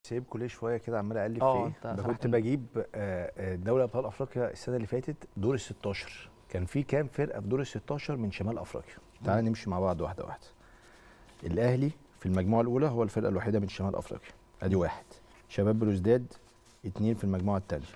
سايبكم ليه شويه كده عمال اقلب اه، في انت ايه فتحت كنت ال- بجيب آه، آه، دوري ابطال افريقيا السنه اللي فاتت دور ال 16 كان في كام فرقه في دور ال 16 من شمال افريقيا تعال نمشي مع بعض واحده واحده الاهلي في المجموعه الاولى هو الفرقه الوحيده من شمال افريقيا ادي واحد شباب بلوزداد اتنين في المجموعه الثانيه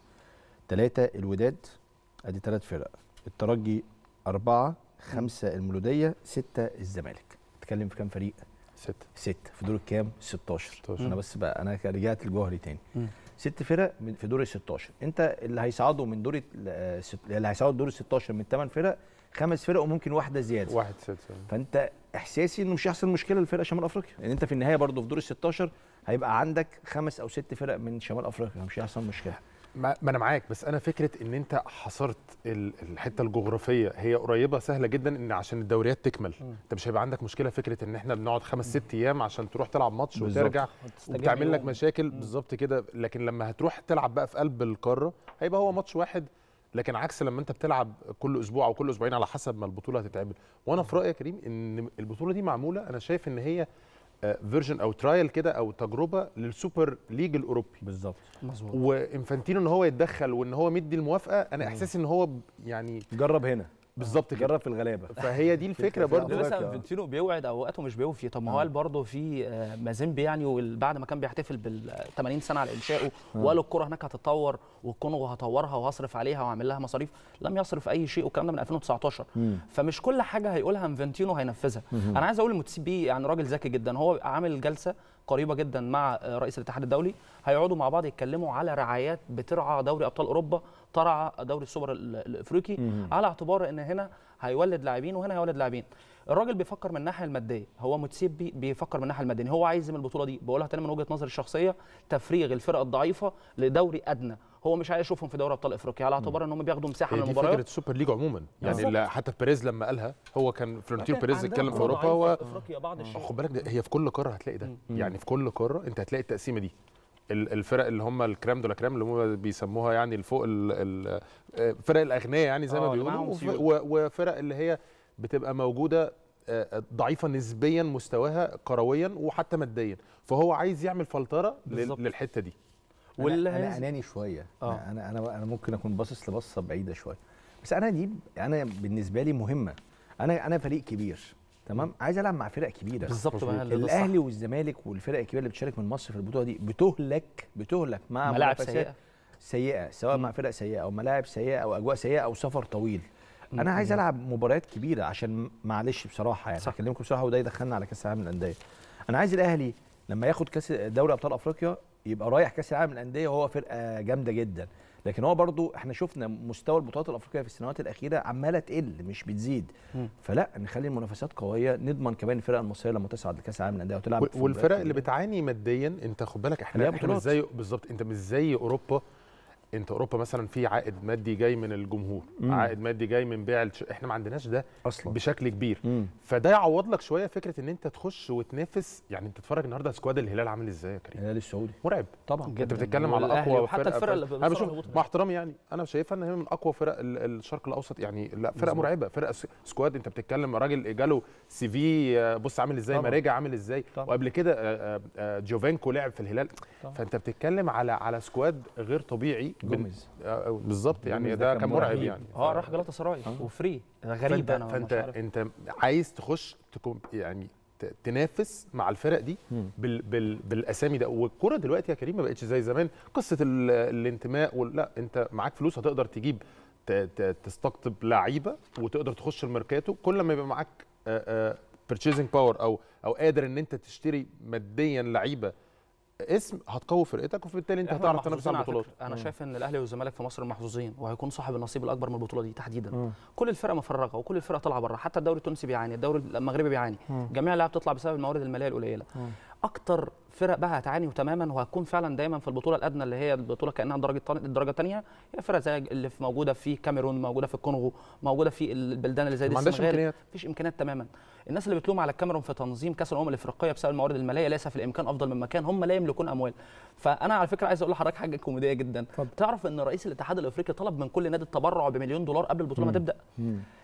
ثلاثه الوداد ادي ثلاث فرق الترجي اربعه خمسه المولوديه سته الزمالك تتكلم في كام فريق ستة ستة في دور الكام 16 16. انا بس بقى انا رجعت الجوهري تاني مم. ست فرق من في دور ال 16 انت اللي هيصعدوا من دور ال- آه، ست- اللي هيصعدوا دور ال 16 من 8 فرق خمس فرق وممكن واحده زياده واحد ستة فانت احساسي انه مش هيحصل مشكله لفرق شمال افريقيا لان انت في النهايه برضه في دور ال 16 هيبقى عندك خمس او ست فرق من شمال افريقيا مش هيحصل مشكله ما ما انا معاك بس انا فكره ان انت حصرت ال- الحته الجغرافيه هي قريبه سهله جدا ان عشان الدوريات تكمل انت مش هيبقى عندك مشكله فكره ان احنا بنقعد خمس ست ايام عشان تروح تلعب ماتش بالظبط. وترجع وتستجم وبتعمل لك يوم. مشاكل بالظبط كده لكن لما هتروح تلعب بقى في قلب القاره هيبقى هو ماتش واحد لكن عكس لما انت بتلعب كل اسبوع او كل اسبوعين على حسب ما البطوله هتتعمل وانا في رايي يا كريم ان البطوله دي معموله انا شايف ان هي فيرجن او ترايل كده او تجربه للسوبر ليج الاوروبي بالظبط مظبوط وانفانتينو ان هو يتدخل وان هو مدي الموافقه انا احساسي ان هو ب- يعني جرب هنا بالظبط كده جرب في الغلابه فهي دي الفكره في برضو ده مثلا أفريقيا. فينتينو بيوعد اوقاته مش بيوفي طب ما هو قال برضه في آه، مازيمبي يعني وال- بعد ما كان بيحتفل بال 80 سنه على انشائه وقال الكره هناك هتتطور والكونغو هطورها وهصرف عليها وهعمل لها مصاريف لم يصرف اي شيء والكلام ده من 2019 مم. فمش كل حاجه هيقولها انفنتينو هينفذها انا عايز اقول الموتسيبي يعني راجل ذكي جدا هو عامل جلسه قريبه جدا مع آه، رئيس الاتحاد الدولي هيقعدوا مع بعض يتكلموا على رعايات بترعى دوري ابطال اوروبا ترعى دوري السوبر ال- الافريقي على اعتبار ان هنا هيولد لاعبين وهنا هيولد لاعبين الراجل بيفكر من الناحيه الماديه هو موتسيبي بيفكر من الناحيه الماديه هو عايز من البطوله دي بقولها تاني من وجهه نظري الشخصيه تفريغ الفرق الضعيفه لدوري ادنى هو مش عايز يشوفهم في دوري ابطال افريقيا على اعتبار ان هم بياخدوا مساحه هي من دي فكره المباريات السوبر ليج عموما يعني بالظبط. لا حتى بيريز لما قالها هو كان فلورنتينو بيريز عندنا اتكلم في كرة اوروبا ضعيفة هو في افريقيا بعض الشيء خد بالك ده هي في كل قاره هتلاقي ده يعني في كل قاره انت هتلاقي التقسيمه دي ال- الفرق اللي هم الكرام دولا كرام اللي هم بيسموها يعني الفوق ال- ال- آه، فرق الاغنياء يعني زي ما آه، اللي بيقولوا معاهم وف- سيول. و- وفرق اللي هي بتبقى موجوده آه، ضعيفه نسبيا مستواها كرويا وحتى ماديا فهو عايز يعمل فلتره لل- بالظبط. للحته دي واللي انا, أنا هينزل- اناني شويه آه. انا انا انا ممكن اكون باصص لبصه بعيده شويه بس انا دي انا بالنسبه لي مهمه انا انا فريق كبير تمام عايز العب مع فرق كبيره بالظبط بقى اللي ده الصح. الاهلي والزمالك والفرق الكبيره اللي بتشارك من مصر في البطوله دي بتهلك بتهلك مع ملاعب منافسات سيئة. سيئه سواء مع فرق سيئه او ملاعب سيئه او اجواء سيئه او سفر طويل انا عايز العب مباريات كبيره عشان معلش بصراحه يعني صح. اكلمكم بصراحه وده يدخلنا على كاس العالم للانديه انا عايز الاهلي لما ياخد كاس دوري ابطال افريقيا يبقى رايح كاس العالم للانديه وهو فرقه جامده جدا لكن هو برضو احنا شفنا مستوى البطولات الافريقيه في السنوات الاخيره عماله تقل مش بتزيد فلا نخلي المنافسات قويه نضمن كمان الفرق المصريه لما تصعد لكاس العالم للانديه وتلعب وال- في والفرق مباريات اللي كبيرة. بتعاني ماديا انت خد بالك احنا ليها احنا مش بطولات. زي بالظبط انت مش زي اوروبا انت اوروبا مثلا في عائد مادي جاي من الجمهور مم. عائد مادي جاي من بيع الش... احنا ما عندناش ده اصلا بشكل كبير مم. فده يعوض لك شويه فكره ان انت تخش وتنافس يعني انت تتفرج النهارده سكواد الهلال عامل ازاي يا كريم الهلال السعودي مرعب طبعا انت جداً. بتتكلم على والأهلي اقوى وحتى فرقه الفرق اللي انا بتصرف بشوف الهبوط. مع احترامي يعني انا شايفها ان هي من اقوى فرق ال- الشرق الاوسط يعني لا فرقه مرعبه فرقه س- سكواد انت بتتكلم راجل جاله سي في آه، بص عامل ازاي طبعاً. ماريجا عامل ازاي طبعاً. وقبل كده آه، آه، آه، جوفانكو لعب في الهلال طبعاً. فانت بتتكلم على على سكواد غير طبيعي بن- جوميز. آه، آه، بالظبط يعني جوميز ده ده كان كان مرعب مرعب. يعني اه راح جلاتا سراي وفري غريب فانت انا فانت مش عارف. انت عايز تخش تكون يعني ت- تنافس مع الفرق دي مم. بال بال بالاسامي ده والكوره دلوقتي يا كريم ما بقتش زي زمان قصه ال الانتماء وال- لا انت معاك فلوس هتقدر تجيب ت- ت- تستقطب لعيبه وتقدر تخش الميركاتو كل ما يبقى معاك بيرتشيزنج باور او او قادر ان انت تشتري ماديا لعيبه اسم هتقوي فرقتك وبالتالي انت إحنا هتعرف تنافس محظوظين على على البطولات فكرة. انا شايف ان الاهلي والزمالك في مصر محظوظين وهيكون صاحب النصيب الاكبر من البطوله دي تحديدا مم. كل الفرق مفرغه وكل الفرق طالعه بره حتى الدوري التونسي بيعاني الدوري المغربي بيعاني جميع اللعب تطلع بسبب الموارد الماليه القليله اكتر فرق بقى هتعاني تماما وهتكون فعلا دايما في البطوله الادنى اللي هي البطوله كانها الدرجه التانية- الدرجه الثانيه هي فرق زي اللي في موجوده في كاميرون موجوده في الكونغو موجوده في البلدان اللي زي دي ما عندهاش السنغال. إمكانيات. مفيش امكانيات تماما الناس اللي بتلوم على الكاميرون في تنظيم كاس الامم الافريقيه بسبب الموارد الماليه ليس في الامكان افضل من مكان هم لا يملكون اموال فانا على فكره عايز اقول لحضرتك حاجه كوميديه جدا تعرف ان رئيس الاتحاد الافريقي طلب من كل نادي التبرع بمليون دولار قبل البطوله ما تبدا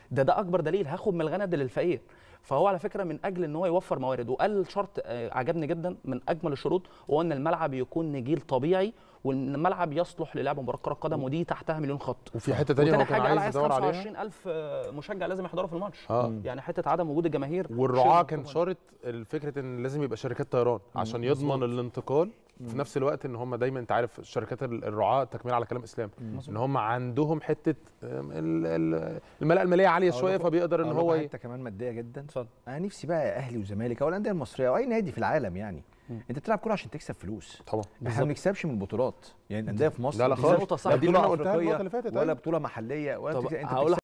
ده ده اكبر دليل هاخد من الغنى ده للفقير فهو على فكره من اجل ان هو يوفر موارد وقال شرط آه، عجبني جدا من اجمل الشروط هو ان الملعب يكون نجيل طبيعي وان الملعب يصلح للعب مباراه كره قدم ودي تحتها مليون خط وفي حته تانية وتاني هو كان حاجه قال عايز عايز يدور عليها 25000 آه، مشجع لازم يحضروا في الماتش اه يعني حته عدم وجود الجماهير والرعاة شيء كان مفهوم. شارط الفكره ان لازم يبقى شركات طيران عشان يضمن الانتقال في نفس الوقت ان هم دايما انت عارف شركات ال- الرعاة تكمله على كلام اسلام ان هم عندهم حته آم، ال- ال- الملاءه الماليه عاليه أقول شويه لكم- فبيقدر ان أقول هو لكم ي- حته كمان ماديه جدا اتفضل انا نفسي بقى اهلي وزمالك او الانديه المصريه او اي نادي في العالم يعني مم. انت بتلعب كوره عشان تكسب فلوس طبعا احنا ما بنكسبش من البطولات يعني الانديه في مصر لا لا ما خالص بتكسبش نقطة صح. لا دي اللي بطوله أنا قلتها افريقيه النقطة اللي فاتت، ولا أيوة. بطوله محليه ولا طب بتكسب- انت هقول